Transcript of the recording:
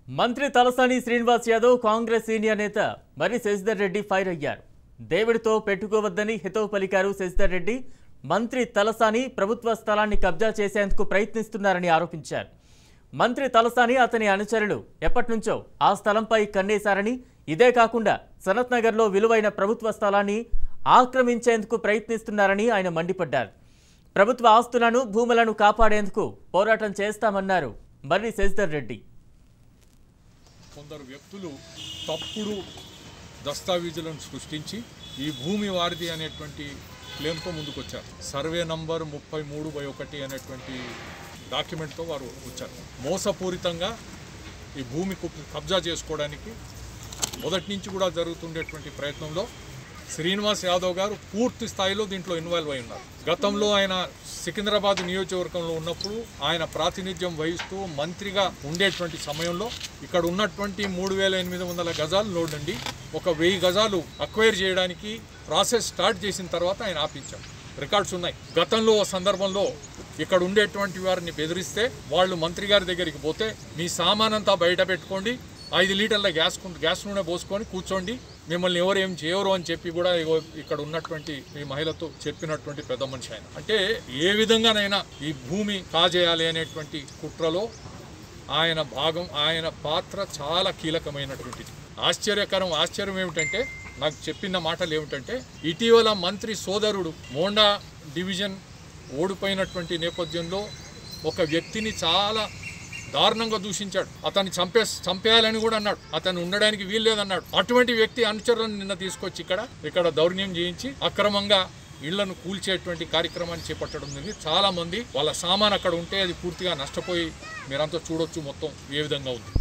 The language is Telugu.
మంత్రి తలసాని శ్రీనివాస్ యాదవ్ కాంగ్రెస్ సీనియర్ నేత మరి శశిధర్ రెడ్డి ఫైర్ అయ్యారు దేవుడితో పెట్టుకోవద్దని హితవు పలికారు శశిధర్ రెడ్డి మంత్రి తలసాని ప్రభుత్వ స్థలాన్ని కబ్జా చేసేందుకు ప్రయత్నిస్తున్నారని ఆరోపించారు మంత్రి తలసాని అతని అనుచరులు ఎప్పటినుంచో ఆ స్థలంపై కన్నేశారని ఇదే కాకుండా సనత్ నగర్లో విలువైన ప్రభుత్వ స్థలాన్ని ఆక్రమించేందుకు ప్రయత్నిస్తున్నారని ఆయన మండిపడ్డారు ప్రభుత్వ ఆస్తులను భూములను కాపాడేందుకు పోరాటం చేస్తామన్నారు మర్రి శశిధర్ రెడ్డి కొందరు వ్యక్తులు తప్పుడు దస్తావేజులను సృష్టించి ఈ భూమి వారిది అనేటువంటి క్లెయిమ్తో ముందుకొచ్చారు సర్వే నంబర్ ముప్పై మూడు బై ఒకటి అనేటువంటి డాక్యుమెంట్తో వారు వచ్చారు మోసపూరితంగా ఈ భూమి కు- కబ్జా చేసుకోవడానికి మొదటి నుంచి కూడా జరుగుతుండేటువంటి ప్రయత్నంలో శ్రీనివాస్ యాదవ్ గారు పూర్తి స్థాయిలో దీంట్లో ఇన్వాల్వ్ అయి ఉన్నారు గతంలో ఆయన సికింద్రాబాద్ నియోజకవర్గంలో ఉన్నప్పుడు ఆయన ప్రాతినిధ్యం వహిస్తూ మంత్రిగా ఉండేటువంటి సమయంలో ఇక్కడ ఉన్నటువంటి మూడు వేల ఎనిమిది వందల గజాలు లోడ్ అండి ఒక వెయ్యి గజాలు అక్వైర్ చేయడానికి ప్రాసెస్ స్టార్ట్ చేసిన తర్వాత ఆయన ఆపించారు రికార్డ్స్ ఉన్నాయి గతంలో ఓ సందర్భంలో ఇక్కడ ఉండేటువంటి వారిని బెదిరిస్తే వాళ్ళు మంత్రి గారి దగ్గరికి పోతే మీ సామానంతా బయట పెట్టుకోండి ఐదు లీటర్ల గ్యాస్ కు- గ్యాస్ నూనె పోసుకొని కూర్చోండి మిమ్మల్ని ఎవరు ఏం చేయరు అని చెప్పి కూడా ఇగో ఇక్కడ ఉన్నటువంటి ఈ మహిళతో చెప్పినటువంటి పెద్ద మనిషి ఆయన అంటే ఏ విధంగానైనా ఈ భూమి కాజేయాలి అనేటువంటి కుట్రలో ఆయన భాగం ఆయన పాత్ర చాలా కీలకమైనటువంటిది ఆశ్చర్యకరం ఆశ్చర్యం ఏమిటంటే నాకు చెప్పిన మాటలు ఏమిటంటే ఇటీవల మంత్రి సోదరుడు మోండా డివిజన్ ఓడిపోయినటువంటి నేపథ్యంలో ఒక వ్యక్తిని చాలా దారుణంగా దూషించాడు అతన్ని చంపే చంపేయాలని కూడా అన్నాడు అతను ఉండడానికి వీల్లేదన్నాడు అటువంటి వ్యక్తి అనుచరులను నిన్న తీసుకొచ్చి ఇక్కడ ఇక్కడ దౌర్ణ్యం చేయించి అక్రమంగా ఇళ్లను కూల్చేటువంటి కార్యక్రమాన్ని చేపట్టడం జరిగింది చాలా మంది వాళ్ళ సామాన్ అక్కడ ఉంటే అది పూర్తిగా నష్టపోయి మీరంతా చూడొచ్చు మొత్తం ఏ విధంగా ఉంది